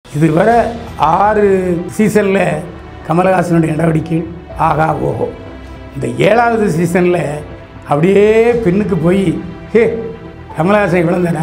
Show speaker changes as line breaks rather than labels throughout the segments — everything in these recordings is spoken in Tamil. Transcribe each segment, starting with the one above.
இதுவரை ஆறு சீசனில் கமலஹாசனுடைய நடவடிக்கை ஆகா ஓஹோ இந்த ஏழாவது சீசனில் அப்படியே பின்னுக்கு போய் ஹே கமலஹாசன் இவ்வளோந்தானா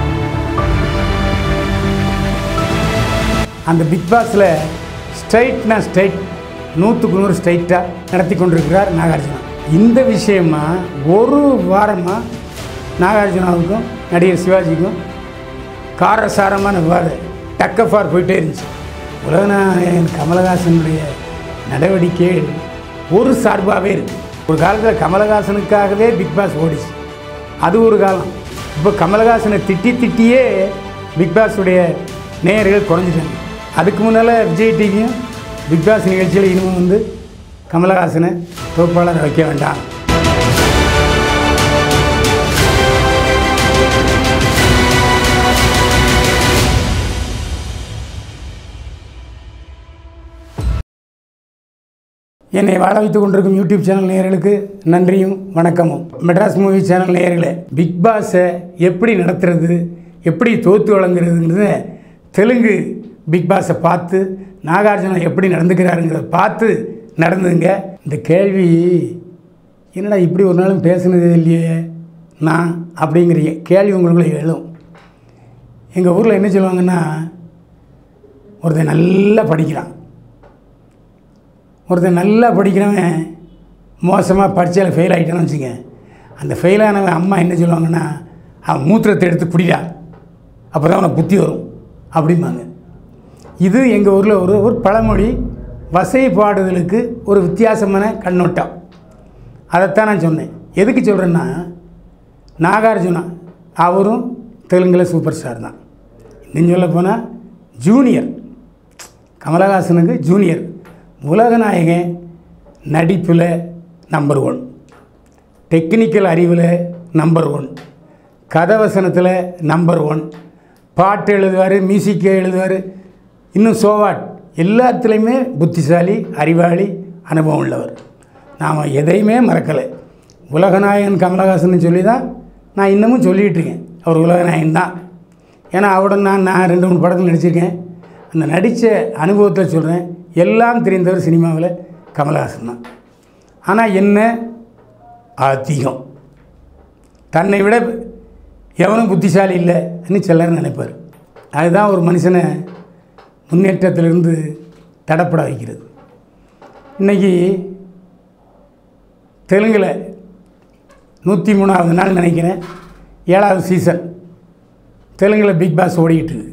அந்த பிக் பாஸில் ஸ்ட்ரைட்னா ஸ்ட்ரைட் நூற்றுக்கு நூறு ஸ்ட்ரைட்டாக நடத்தி கொண்டிருக்கிறார் நாகார்ஜுனா இந்த விஷயமா ஒரு வாரமாக நாகார்ஜுனாவுக்கும் நடிகர் சிவாஜிக்கும் காரசாரமான விவாதம் டக்கஃபார் போயிட்டே இருந்துச்சு உலகநாயகன் கமலஹாசனுடைய நடவடிக்கை ஒரு சார்பாகவே இருக்கு ஒரு காலத்தில் கமலஹாசனுக்காகவே பிக் பாஸ் ஓடிச்சு அது ஒரு காலம் இப்போ கமலஹாசனை திட்டி திட்டியே பிக் பாஸுடைய நேயர்கள் குறைஞ்சிட்டாங்க அதுக்கு முன்னால் விஜய் டிவியும் பிக் பாஸ் நிகழ்ச்சியில் இனிமே வந்து கமலஹாசனை தொகுப்பாளர் வைக்க வேண்டாம் என்னை வாழ வைத்துக் கொண்டிருக்கும் யூடியூப் சேனல் நேயர்களுக்கு நன்றியும் வணக்கமும் மெட்ராஸ் மூவி சேனல் நேயர்களே பிக் பாஸை எப்படி நடத்துறது எப்படி தோத்து வழங்குறதுங்கிறத தெலுங்கு பிக் பாஸை பார்த்து நாகார்ஜுனா எப்படி நடந்துக்கிறாருங்கிறத பார்த்து நடந்துங்க இந்த கேள்வி என்னடா இப்படி ஒரு நாளும் பேசுனது இல்லையே நான் அப்படிங்கிற கேள்வி உங்களுக்குள்ள எழும் எங்கள் ஊரில் என்ன சொல்லுவாங்கன்னா ஒருத்தன் நல்லா படிக்கிறான் ஒருத்தன் நல்லா படிக்கிறவன் மோசமாக பரீட்சையில் ஃபெயில் ஆகிட்டான்னு வச்சுங்க அந்த ஃபெயிலானவன் அம்மா என்ன சொல்லுவாங்கன்னா அவன் மூத்திரத்தை எடுத்து குடிடா அப்போ தான் அவனுக்கு புத்தி வரும் அப்படிம்பாங்க இது எங்கள் ஊரில் ஒரு ஒரு பழமொழி வசைப்பாடுதலுக்கு ஒரு வித்தியாசமான கண்ணோட்டம் அதைத்தான் நான் சொன்னேன் எதுக்கு சொல்கிறேன்னா நாகார்ஜுனா அவரும் தெலுங்கில் சூப்பர் ஸ்டார் தான் இன்னும் சொல்ல போனால் ஜூனியர் கமலஹாசனுக்கு ஜூனியர் உலகநாயகன் நடிப்பில் நம்பர் ஒன் டெக்னிக்கல் அறிவில் நம்பர் ஒன் கதவசனத்தில் நம்பர் ஒன் பாட்டு எழுதுவார் மியூசிக் எழுதுவார் இன்னும் சோவாட் எல்லாத்துலேயுமே புத்திசாலி அறிவாளி அனுபவம் உள்ளவர் நாம் எதையுமே மறக்கலை உலகநாயகன் கமலஹாசன் சொல்லி தான் நான் இன்னமும் சொல்லிகிட்டு இருக்கேன் அவர் உலகநாயகன் தான் ஏன்னா அவருடன் நான் நான் ரெண்டு மூணு படத்தில் நடிச்சிருக்கேன் அந்த நடித்த அனுபவத்தை சொல்கிறேன் எல்லாம் தெரிந்தவர் சினிமாவில் கமலஹாசன் தான் ஆனால் என்ன அதிகம் தன்னை விட எவனும் புத்திசாலி இல்லைன்னு சிலர் நினைப்பார் அதுதான் ஒரு மனுஷனை முன்னேற்றத்திலிருந்து தடப்பட வைக்கிறது இன்றைக்கி தெலுங்கில் நூற்றி மூணாவது நாள் நினைக்கிறேன் ஏழாவது சீசன் தெலுங்கில் பிக் பாஸ் ஓடிக்கிட்டு இருக்கு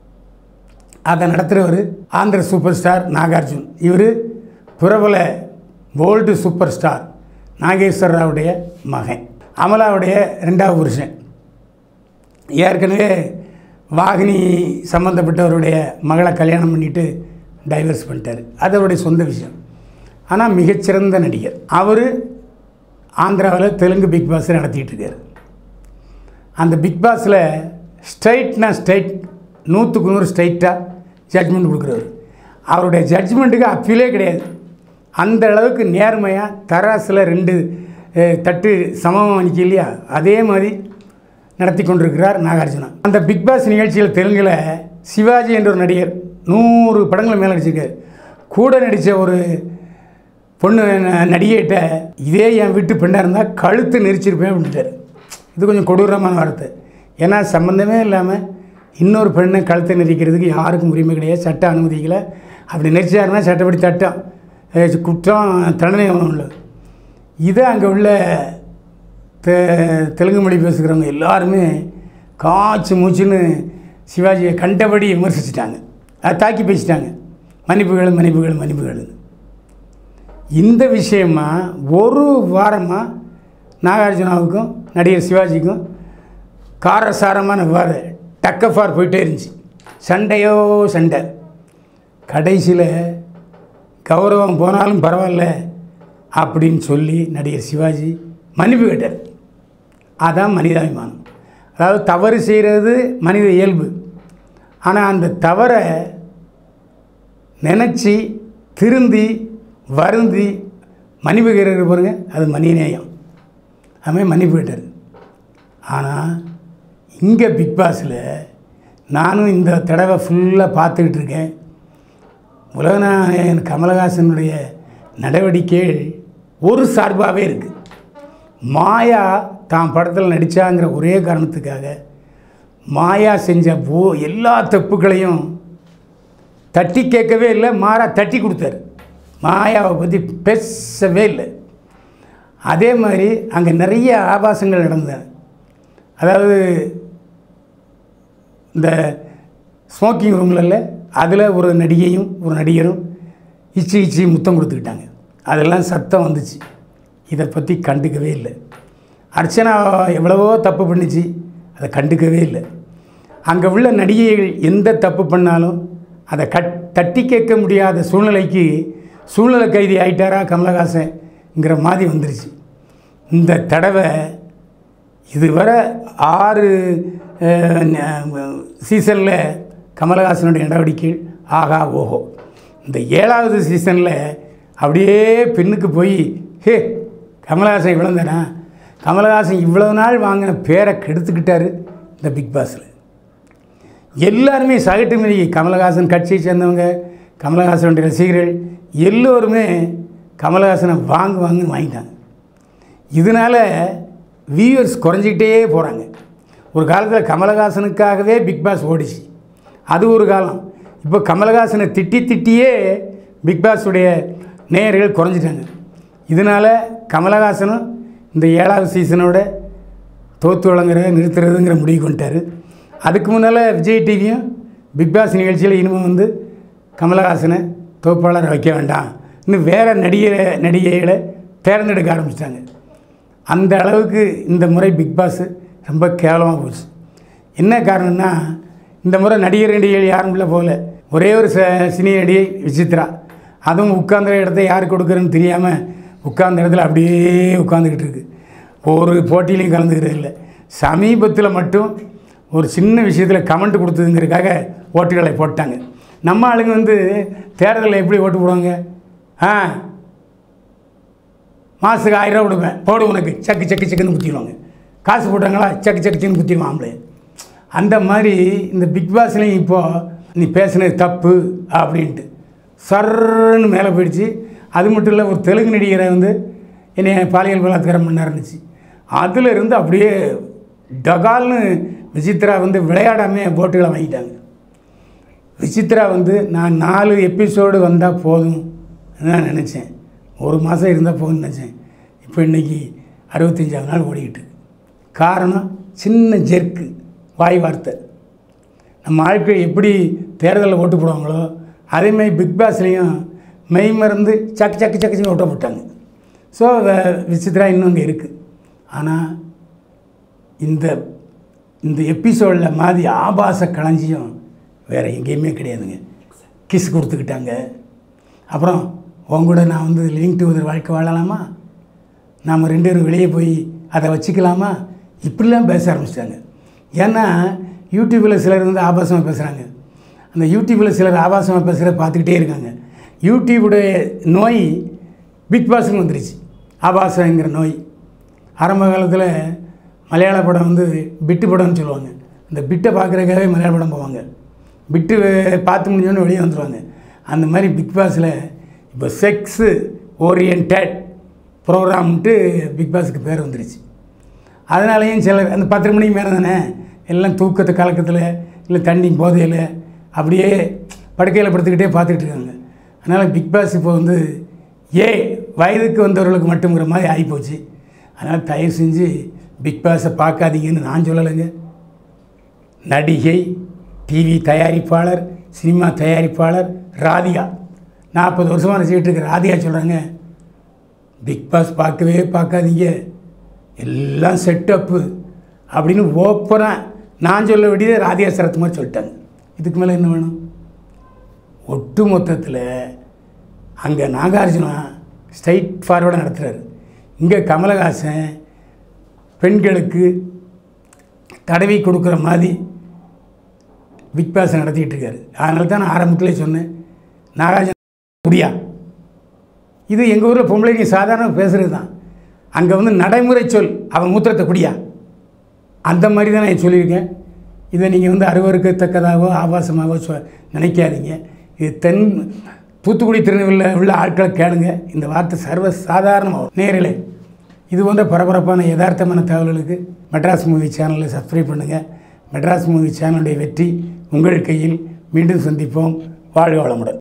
அதை நடத்துகிறவர் ஆந்திர சூப்பர் ஸ்டார் நாகார்ஜுன் இவர் பிரபல போல்டு சூப்பர் ஸ்டார் நாகேஸ்வர ராவுடைய மகன் அமலாவுடைய ரெண்டாவது புருஷன் ஏற்கனவே வாகினி சம்மந்தப்பட்டவருடைய மகளை கல்யாணம் பண்ணிட்டு டைவர்ஸ் பண்ணிட்டார் அது அவருடைய சொந்த விஷயம் ஆனால் மிகச்சிறந்த நடிகர் அவர் ஆந்திராவில் தெலுங்கு பிக் பாஸ் நடத்திட்டு இருக்கார் அந்த பிக் பாஸில் ஸ்ட்ரைட்னா ஸ்ட்ரைட் நூற்றுக்கு நூறு ஸ்ட்ரைட்டாக ஜட்ஜ்மெண்ட் கொடுக்குறவர் அவருடைய ஜட்ஜ்மெண்ட்டுக்கு அப்பீலே கிடையாது அந்த அளவுக்கு நேர்மையாக தராசில் ரெண்டு அஹ், தட்டு சமமாக நிற்க இல்லையா அதே மாதிரி நடத்தி கொண்டிருக்கிறார் நாகார்ஜுனா அந்த பிக் பாஸ் நிகழ்ச்சியில் தெலுங்கில் சிவாஜி என்ற ஒரு நடிகர் நூறு படங்கள் மேலே நடிச்சிருக்கார் கூட நடித்த ஒரு பொண்ணு ந- நடிகைகிட்ட இதே என் வீட்டு பெண்ணாக இருந்தால் கழுத்து நெரிச்சிருப்பேன் அப்படின்ட்டார் இது கொஞ்சம் கொடூரமான வார்த்தை ஏன்னா சம்மந்தமே இல்லாமல் இன்னொரு பெண்ணை கழுத்தை நெரிக்கிறதுக்கு யாருக்கும் உரிமை கிடையாது சட்ட அனுமதிக்கலை அப்படி நெரிச்சாருன்னா சட்டப்படி தட்டம் அஹ் குற்றம் தண்டனை உள்ளது இதை அங்கே உள்ள தெ தெலுங்கு மொழி பேசுகிறவங்க எல்லாருமே காய்ச்சி மூச்சுன்னு சிவாஜியை கண்டபடி விமர்சிச்சிட்டாங்க அதை தாக்கி பேசிட்டாங்க மன்னிப்புகள் மன்னிப்புகள் மன்னிப்புகள் இந்த விஷயமா ஒரு வாரமாக நாகார்ஜுனாவுக்கும் நடிகர் சிவாஜிக்கும் காரசாரமான விவாதம் டக்கஃபார் போயிட்டே இருந்துச்சு சண்டையோ சண்டை கடைசியில் கௌரவம் போனாலும் பரவாயில்ல அப்படின்னு சொல்லி நடிகர் சிவாஜி மன்னிப்பு கேட்டார் அதான் மனிதாபிமானம் அதாவது தவறு செய்கிறது மனித இயல்பு ஆனால் அந்த தவறை நினச்சி திருந்தி வருந்தி மன்னிப்பு கேட்குறது பாருங்க அது மனிதநேயம் அதுமாதிரி மன்னிப்பு கேட்டார் ஆனால் இங்கே பிக் பாஸில் நானும் இந்த தடவை ஃபுல்லாக பார்த்துக்கிட்டு இருக்கேன் உலகநாயகன் கமலஹாசனுடைய நடவடிக்கைகள் ஒரு சார்பாகவே இருக்குது மாயா தான் படத்தில் நடித்தாங்கிற ஒரே காரணத்துக்காக மாயா செஞ்ச போ எல்லா தப்புகளையும் தட்டி கேட்கவே இல்லை மாறா தட்டி கொடுத்தாரு மாயாவை பற்றி பேசவே இல்லை அதே மாதிரி அங்கே நிறைய ஆபாசங்கள் நடந்தது அதாவது இந்த ஸ்மோக்கிங் ரூம்ல அதில் ஒரு நடிகையும் ஒரு நடிகரும் இச்சி இச்சி முத்தம் கொடுத்துக்கிட்டாங்க அதெல்லாம் சத்தம் வந்துச்சு இதை பற்றி கண்டுக்கவே இல்லை அர்ச்சனா எவ்வளவோ தப்பு பண்ணிச்சு அதை கண்டுக்கவே இல்லை அங்கே உள்ள நடிகைகள் எந்த தப்பு பண்ணாலும் அதை கட் தட்டி கேட்க முடியாத சூழ்நிலைக்கு சூழ்நிலை கைதி ஆயிட்டாரா கமலஹாசன்ங்கிற மாதிரி வந்துருச்சு இந்த தடவை இதுவரை ஆறு சீசனில் கமலஹாசனுடைய நடவடிக்கைகள் ஆகா ஓஹோ இந்த ஏழாவது சீசனில் அப்படியே பின்னுக்கு போய் ஹே கமலஹாசன் இவ்வளோந்தானா கமலஹாசன் இவ்வளோ நாள் வாங்கின பேரை கெடுத்துக்கிட்டாரு இந்த பிக் பாஸில் எல்லாருமே சகட்டு மீறி கமலஹாசன் கட்சியை சேர்ந்தவங்க கமலஹாசனுடைய ரசிகர்கள் எல்லோருமே கமலஹாசனை வாங்கு வாங்குன்னு வாங்கிட்டாங்க இதனால் வியூவர்ஸ் குறைஞ்சிக்கிட்டே போகிறாங்க ஒரு காலத்தில் கமலஹாசனுக்காகவே பிக் பாஸ் ஓடிச்சு அது ஒரு காலம் இப்போ கமலஹாசனை திட்டி திட்டியே பிக் பாஸுடைய நேயர்கள் குறைஞ்சிட்டாங்க இதனால் கமலஹாசனும் இந்த ஏழாவது சீசனோட தோற்று வழங்குறத நிறுத்துறதுங்கிற முடிவுக்கு வந்துட்டார் அதுக்கு முன்னால் விஜய் டிவியும் பிக் பாஸ் நிகழ்ச்சியில் இனிமேல் வந்து கமலஹாசனை தோப்பாளர் வைக்க வேண்டாம் இன்னும் வேறு நடிகை நடிகைகளை தேர்ந்தெடுக்க ஆரம்பிச்சிட்டாங்க அந்த அளவுக்கு இந்த முறை பிக் பாஸ் ரொம்ப கேவலமாக போச்சு என்ன காரணம்னா இந்த முறை நடிகர் நடிகைகள் யாரும் இல்லை போகல ஒரே ஒரு ச சினி நடிகை விசித்ரா அதுவும் உட்கார்ந்த இடத்த யார் கொடுக்குறேன்னு தெரியாமல் உட்கார்ந்த இடத்துல அப்படியே உட்காந்துக்கிட்டு இருக்கு ஒரு போட்டியிலையும் கலந்துக்கிறது இல்லை சமீபத்தில் மட்டும் ஒரு சின்ன விஷயத்தில் கமெண்ட் கொடுத்ததுங்கிறதுக்காக ஓட்டுகளை போட்டாங்க நம்ம ஆளுங்க வந்து தேர்தலில் எப்படி ஓட்டு போடுவாங்க ஆ மாதத்துக்கு ஆயிரம் ரூபா கொடுப்பேன் போடு உனக்கு சக்கு சக்கு சக்குன்னு குத்திடுவாங்க காசு போட்டாங்களா சக்கு சக்கு சக்குன்னு குத்திடுவான் ஆம்பளை அந்த மாதிரி இந்த பிக் பாஸ்லேயும் இப்போது நீ பேசுனது தப்பு அப்படின்ட்டு சர்ன்னு மேலே போயிடுச்சு அது மட்டும் இல்லை ஒரு தெலுங்கு நடிகரை வந்து என்னை பாலியல் பலாத்காரம் பண்ண இருந்துச்சு அதில் இருந்து அப்படியே டகால்னு விசித்ரா வந்து விளையாடாமே போட்டுகளை வாங்கிட்டாங்க விசித்ரா வந்து நான் நாலு எபிசோடு வந்தால் போதும் நான் நினச்சேன் ஒரு மாதம் இருந்தால் போதும்னு நினச்சேன் இப்போ இன்றைக்கி அறுபத்தஞ்சாவது நாள் ஓடிக்கிட்டு இருக்கு. காரணம் சின்ன ஜெர்க்கு வாய் வார்த்தை நம்ம ஆட்கள் எப்படி தேர்தலில் ஓட்டு போடுவாங்களோ அதேமாதிரி பிக் பாஸ்லேயும் மெய் மறந்து சக்கு சக்கு சக்கு சக்கு ஓட்ட போட்டாங்க ஸோ விசித்ரா இன்னும் அங்கே இருக்குது ஆனால் இந்த இந்த எபிசோடில் மாதிரி ஆபாச களஞ்சியம் வேறு எங்கேயுமே கிடையாதுங்க கிஸ் கொடுத்துக்கிட்டாங்க அப்புறம் உன் கூட நான் வந்து லிங்க் டு ஒரு வாழ்க்கை வாழலாமா நாம் ரெண்டு பேரும் வெளியே போய் அதை வச்சுக்கலாமா இப்படிலாம் பேச ஆரம்பிச்சிட்டாங்க ஏன்னா யூடியூப்பில் சிலர் வந்து ஆபாசமாக பேசுகிறாங்க அந்த யூடியூப்பில் சிலர் ஆபாசமாக பேசுகிறத பார்த்துக்கிட்டே இருக்காங்க யூடியூபுடைய நோய் பிக் பாஸுக்கு வந்துருச்சு ஆபாசங்கிற நோய் ஆரம்ப காலத்தில் மலையாள படம் வந்து பிட்டு படம்னு சொல்லுவாங்க அந்த பிட்டை பார்க்குறதுக்காகவே மலையாள படம் போவாங்க பிட்டு பார்த்து முடிஞ்சோன்னு வெளியே வந்துடுவாங்க அந்த மாதிரி பிக் பாஸில் இப்போ செக்ஸு ஓரியன்டட் ப்ரோக்ராம்ன்ட்டு பிக் பாஸுக்கு பேர் வந்துருச்சு அதனாலேயும் சிலர் அந்த பத்தரை மணிக்கு மேலே தானே எல்லாம் தூக்கத்து கலக்கத்தில் இல்லை தண்ணி போதையில் அப்படியே படுக்கையில் படுத்துக்கிட்டே பார்த்துக்கிட்டு இருக்காங்க அதனால் பிக் பாஸ் இப்போ வந்து ஏ வயதுக்கு வந்தவர்களுக்கு மட்டுங்கிற மாதிரி ஆகிப்போச்சு அதனால் தயவு செஞ்சு பிக் பாஸை பார்க்காதீங்கன்னு நான் சொல்லலைங்க நடிகை டிவி தயாரிப்பாளர் சினிமா தயாரிப்பாளர் ராதிகா நாற்பது வருஷமாக நடிச்சிக்கிட்டு இருக்க ராதிகா சொல்கிறாங்க பிக் பாஸ் பார்க்கவே பார்க்காதீங்க எல்லாம் செட்டப்பு அப்படின்னு ஓப்பனாக நான் சொல்ல வேண்டியது ராதிகா சரத் மாதிரி சொல்லிட்டாங்க இதுக்கு மேலே என்ன வேணும் ஒட்டு மொத்தத்தில் அங்கே நாகார்ஜுனா ஸ்ட்ரைட் ஃபார்வர்டாக நடத்துகிறாரு இங்கே கமலஹாசன் பெண்களுக்கு தடவி கொடுக்குற மாதிரி பிக் பாஸ் நடத்திக்கிட்டு இருக்காரு அதனால தான் நான் ஆரம்பத்திலே சொன்னேன் நாகார்ஜுன முடியா இது எங்கள் ஊரில் பொம்பளைங்க சாதாரண பேசுகிறது தான் அங்கே வந்து நடைமுறை சொல் அவன் மூத்திரத்தை குடியா அந்த மாதிரி தான் நான் சொல்லியிருக்கேன் இதை நீங்கள் வந்து அருவருக்கத்தக்கதாகவோ ஆபாசமாகவோ சொ நினைக்காதீங்க இது தென் தூத்துக்குடி திருநெல்வேலியில் உள்ள ஆட்களை கேளுங்க இந்த வார்த்தை சர்வ சாதாரணமாக நேரிலே இது போன்ற பரபரப்பான யதார்த்தமான தகவல்களுக்கு மெட்ராஸ் மூவி சேனலை சப்ஸ்கிரைப் பண்ணுங்கள் மெட்ராஸ் மூவி சேனலுடைய வெற்றி உங்கள் கையில் மீண்டும் சந்திப்போம் வாழ்க வளமுடன்